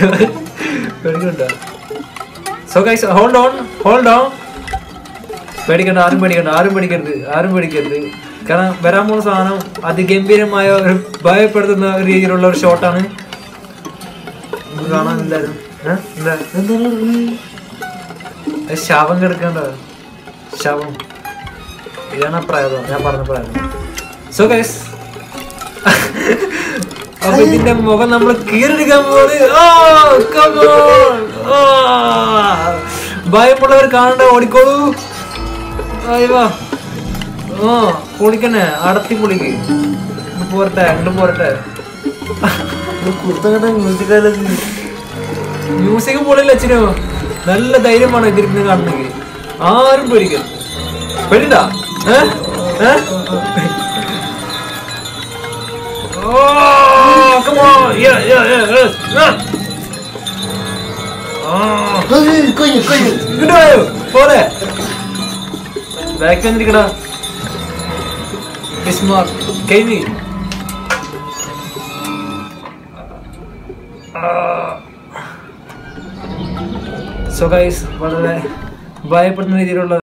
പേടിക്കണ്ട so guys hold on hold on പേടിക്കണ്ട ആരും പേടിക്കണ്ട ആരും പേടിക്കരുത് ആരും പേടിക്കരുത് കാരണം വരാൻ പോകുന്ന സാധനം അതിഗംഭീരമായ ഒരു ഭയപ്പെടുത്തുന്ന ഒരു രീതിയിലുള്ള ഒരു ഷോട്ടാണ് നമുക്ക് കാണാൻ എന്തായാലും ഏ? എന്താ അത് ശവം കിടക്കേണ്ട ശവം ഇതാണ് ആ പ്രേതം ഞാൻ പറഞ്ഞ പ്രേതം സോ ഗൈസ് അപ്പൊ ഇതിന്റെ മുഖം നമ്മൾ കീറെടുക്കാൻ പോകുന്നത് ഓ, come on. ഓ, ഭയമുള്ളവർ കാണണ്ട ഓടിക്കോളൂ അയ്യോ ഓ പൊളിക്കണേ അടത്തി പൊളിക്ക് ഇങ്ങട് പോരട്ടെ അങ്ങോട്ട് പോരട്ടെ കുർത്തകട്ട മ്യൂസിക്കാലൊക്കെ മ്യൂസിക് പൊളിയില്ല അച്ഛനോ നല്ല ധൈര്യമാണ് ഇതിരുന്ന് കാണുന്നെങ്കിൽ ആരും പേടിക്കരുത് പേടിണ്ട ഏ ഏ Oh, come on! Yeah, yeah, yeah, yes. Ah. Ah. കൊയ്യു കൊയ്യു ഇങ്ങോട്ട് വായോ പോരെ ബാക്ക് വന്നിരിക്കടാ ബിസ്മാർക്ക് കൈവി സോ ഗൈസ് വളരെ ഭയപ്പെടുന്ന രീതിയിലുള്ള